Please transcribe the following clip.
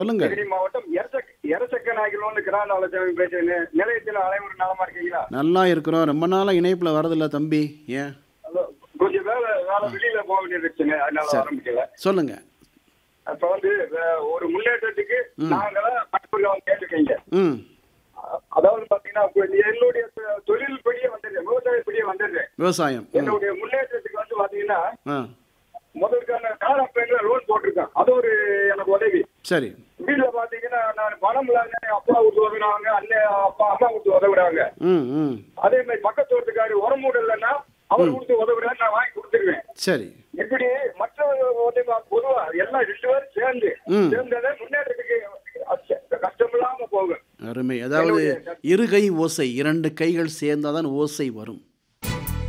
சொல்லுங்க தேனி மாவட்டம் எரசக் எரசக்க நாய்களோன்னு கிராம வளர்ச்சி பேசுறேன் நிலையத்தில் அனைவரும் நலமா இருக்கீங்களா நல்லா இருக்கிறோம் ரொம்ப நாளாக இணைப்பில் வரதில்ல தம்பி ஏன் அதோ கொஞ்சம் வேலை வேலை வெளியில போக வேண்டியிருச்சுங்க அதனால சரி. வர முடியல சொல்லுங்க அப்ப வந்து அஹ், ஒரு முன்னேற்றத்துக்கு நாங்கள பண்புகள் கேட்டுக்கீங்க ம் அதாவது பாத்தீங்கன்னா இப்ப என்னுடைய தொ- தொழில் படியே வந்துடுறேன் விவசாய படியே வந்துடுறேன் விவசாயம் ம் என்னுடைய முன்னேற்றத்துக்கு வந்து பாத்தீங்கன்னா ஆ முதலுக்கான காலம் பேங்க்ல லோன் போட்டிருக்கேன் அது ஒரு எனக்கு உதவி சரி வீட்டுல பாத்தீங்கன்னா நான் பணம் இல்லாம அப்பா விட்டு உதவுறாங்க அண்ணன் அப்பா அம்மா விட்டு உதவுறாங்க ம் ம் அதே மாதிரி பக்கத்து வீட்டுக்காரு உரம் மூட இல்லைன்னா அவர் கொடுத்து உதவுறாரு நான் வாங்கி கொடுத்துருவேன் சரி இப்படி மற்ற உதவி பொதுவா எல்லாம் ரெண்டு பேரும் சேர்ந்து ம். சேர்ந்ததை முன்னேற்றத்துக்கு அச்ச- கஷ்டம் இல்லாம போகும் அருமை அதாவது இரு கை ஓசை இரண்டு கைகள் சேர்ந்தாதான் ஓசை வரும்